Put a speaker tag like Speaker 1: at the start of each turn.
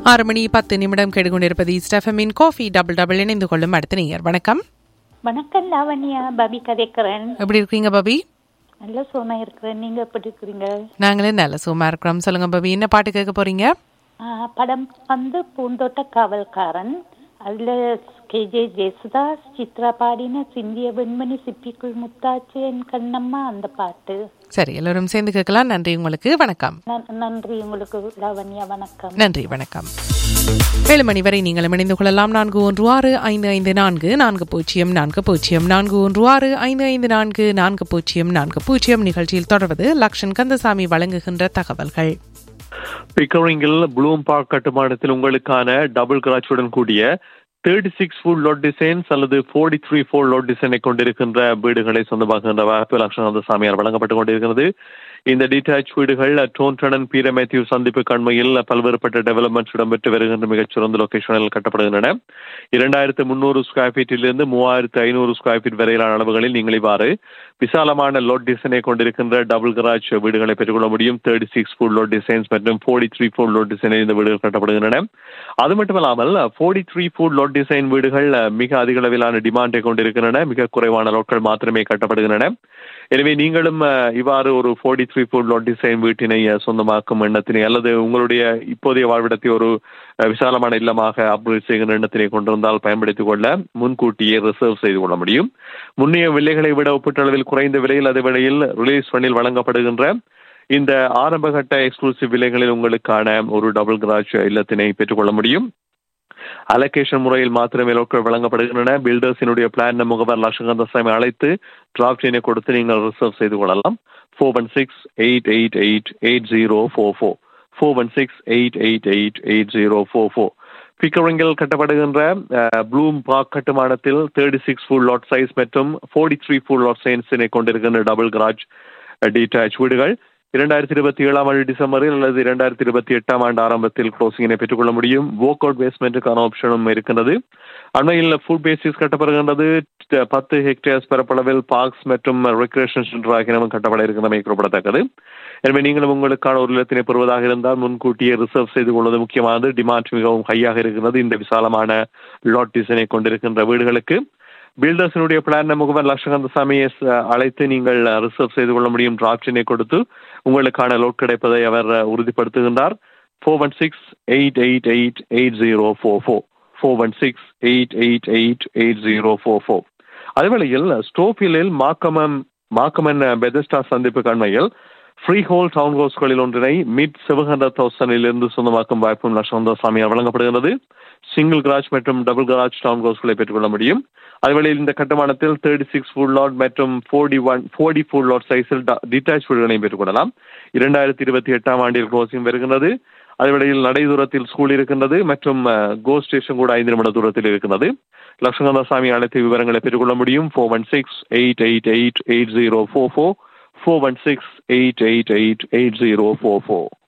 Speaker 1: ஆறு மணி பத்து நிமிடம் கெடுகொண்டிருப்பது ஸ்டெஃபமின் காஃபி டபுள் டபுள் இணைந்து கொள்ளும் அடுத்த நேயர் வணக்கம்
Speaker 2: வணக்கம் லாவண்யா பாபி கதைக்கிறேன்
Speaker 1: எப்படி இருக்கீங்க பபி
Speaker 2: நல்ல சோனா இருக்கிறேன் நீங்க எப்படி இருக்கிறீங்க
Speaker 1: நாங்களே நல்ல சும்மா இருக்கிறோம் சொல்லுங்க பபி என்ன பாட்டு கேட்க போறீங்க
Speaker 2: ஆ, படம் வந்து பூந்தோட்ட காவல்காரன் அதுல கேஜே ஜேசுதாஸ் சித்ரா பாடின சிந்திய வெண்மணி சிப்பிக்குள் முத்தாச்சு என் கண்ணம்மா அந்த பாட்டு
Speaker 1: சரி எல்லோரும் சேர்ந்து கேட்கலாம் நன்றி உங்களுக்கு வணக்கம்
Speaker 2: நன்- நன்றி உங்களுக்கு லாவண்யா வணக்கம்
Speaker 1: நன்றி வணக்கம் ஏழு மணி வரை நீங்கள் இணைந்து கொள்ளலாம் நான்கு ஒன்று ஆறு ஐந்து ஐந்து நான்கு நான்கு பூஜ்ஜியம் நான்கு பூஜ்ஜியம் நான்கு ஒன்று ஆறு ஐந்து ஐந்து நான்கு நான்கு பூஜ்ஜியம் நான்கு பூஜ்ஜியம் நிகழ்ச்சியில் தொடர்வது லக்ஷன் கந்தசாமி வழங்குகின்ற தகவல்கள்
Speaker 3: பிக்கரிங்கில் ப்ளூம் பார்க் கட்டுமானத்தில் உங்களுக்கான டபுள் கிராச்சுடன் கூடிய thirty six full lot designs அல்லது ஃபோர்ட்டி த்ரீ ஃபோர் லோட் டிசைனை கொண்டிருக்கின்ற வீடுகளை சொந்தமாக்குகின்ற வாய்ப்பு லட்சணந்த சாமியார் வழங்கப்பட்டு கொண்டிருக்கிறது இந்த டிட்டாச் வீடுகள் டோன்டனன் பீர மேத்யூ சந்திப்பு கண்மையில் பல்வேறுபட்ட டெவலப்மெண்ட்ஸ் இடம்பெற்று வருகின்ற மிகச்சிறந்த லொகேஷனில் கட்டப்படுகின்றன இரண்டாயிரத்து முன்னூறு ஸ்கொயர் ஃபீட்டிலிருந்து மூவாயிரத்து ஐநூறு ஸ்கொயர் ஃபீட் வரையிலான அளவுகளில் நீங்கள் இவ்வாறு விசாலமான லோட் டிசைனை கொண்டிருக்கின்ற டபுள் கராஜ் வீடுகளை பெற்றுக்கொள்ள முடியும் thirty six full lot designs மற்றும் ஃபோர்ட்டி த்ரீ ஃபுல் லோட் டிசைனில் இந்த வீடுகள் கட்டப்படுகின்றன அது மட்டுமல்லாமல் forty three foot lot design வீடுகள் மிக அதிக அளவிலான டிமாண்டை கொண்டிருக்கின்றன மிக குறைவான லோட்கள் மாத்திரமே கட்டப்படுகின்றன எனவே நீங்களும் அஹ், இவ்வாறு ஒரு forty three foot lot design வீட்டினை அஹ், சொந்தமாக்கும் எண்ணத்தினை அல்லது உங்களுடைய இப்போதைய வாழ்விடத்தை ஒரு அஹ், விசாலமான இல்லமாக அப்கிரேட் செய்கின்ற எண்ணத்தினை கொண்டிருந்தால் பயன்படுத்திக் கொள்ள முன்கூட்டியே ரிசர்வ் செய்து கொள்ள முடியும் முன்னைய விலைகளை விட ஒப்பீட்டளவில் குறைந்த விலையில் அதே வேளையில் ரிலீஸ் ஃபண்டில் வழங்கப்படுகின்ற இந்த ஆரம்பகட்ட எக்ஸ்க்ளூசிவ் விலைகளில் உங்களுக்கான ஒரு டபுள் கிராஜ் இல்லத்தினை பெற்றுக்கொள்ள முடியும் அலோகேஷன் முறையில் மாத்திரமே லோட்கள் வழங்கப்படுகின்றன பில்டர்ஸினுடைய பிளான் முகவர் லட்சகந்த சாமி அழைத்து டிராப் செயினை கொடுத்து நீங்கள் ரிசர்வ் செய்து கொள்ளலாம் four one six eight eight eight eight zero four four four one six eight eight eight eight zero four four பிக்கரிங்கில் கட்டப்படுகின்ற ப்ளூம் பார்க் கட்டுமானத்தில் thirty six full lot sizes மற்றும் ஃபோர்ட்டி த்ரீ ஃபுல் லாட் சைன்ஸினை கொண்டிருக்கின்ற double கிராஜ் டீடாச் வீடுகள் இரண்டாயிரத்தி இருபத்தி ஏழாம் ஆண்டு டிசம்பரில் அல்லது இரண்டாயிரத்தி இருபத்தி எட்டாம் ஆண்டு ஆரம்பத்தில் க்ளோசிங்கினை பெற்றுக்கொள்ள முடியும் ஒர்க் அவுட் பேஸ்மெண்ட்டுக்கான ஆப்ஷனும் இருக்கின்றது அண்மையில் ஃபுட் பேசிஸ் கட்டப்படுகின்றது ட- பத்து ஹெக்டேர்ஸ் பரப்பளவில் பார்க்ஸ் மற்றும் ரெக்ரேஷன் சென்டர் ஆகியனவும் கட்டப்பட இருக்கின்றமை குறிப்பிடத்தக்கது எனவே நீங்களும் உங்களுக்கான ஒரு இல்லத்தினை பெறுவதாக இருந்தால் முன்கூட்டியே ரிசர்வ் செய்து கொள்வது முக்கியமானது டிமாண்ட் மிகவும் ஹையாக இருக்கிறது இந்த விசாலமான லாட் டிசைனை கொண்டிருக்கின்ற வீடுகளுக்கு பில்டர்ஸினுடைய பிளான் முகவர் லட்சகந்த சாமியை ச- அழைத்து நீங்கள் ரிசர்வ் செய்து கொள்ள முடியும் ஆப்ஷனை கொடுத்து உங்களுக்கான லோட் கிடைப்பதை அவர் அஹ், உறுதிப்படுத்துகின்றார் four one six eight eight eight eight zero four four four one six eight eight eight eight zero four four அதேவேளையில் ஸ்டோஃபிலில் மாக்கமன் மாக்கமன் பெதஸ்டா சந்திப்பு கண்மையில் ஃப்ரீ ஹோல் டவுன் ஹவுஸ்களில் ஒன்றினை மிட் செவன் ஹண்ட்ரட் தௌசண்டிலிருந்து சொந்தமாக்கும் வாய்ப்பும் லட்சந்த சாமியார் வழங்கப்படுகிறது சிங்கிள் கராஜ் மற்றும் டபுள் கராஜ் டவுன் ஹவுஸ்களை பெற்றுக்கொள்ள முடியும் அதுவேளையில் இந்த கட்டுமானத்தில் தேர்ட்டி சிக்ஸ் ஃபுல் லாட் மற்றும் forty one forty full lot சைஸில் டிட்டாச் வீடுகளையும் பெற்றுக்கொள்ளலாம் இரண்டாயிரத்தி இருபத்தி எட்டாம் ஆண்டில் க்ளோசிங் வருகின்றது அதுவேளையில் நடை தூரத்தில் ஸ்கூல் இருக்கின்றது மற்றும் கோ ஸ்டேஷன் கூட ஐந்து நிமிட தூரத்தில் இருக்கின்றது லட்சுமண சாமி அழைத்த விவரங்களை பெற்றுக்கொள்ள முடியும் four one six eight eight eight eight zero four four four one six eight eight eight eight zero four four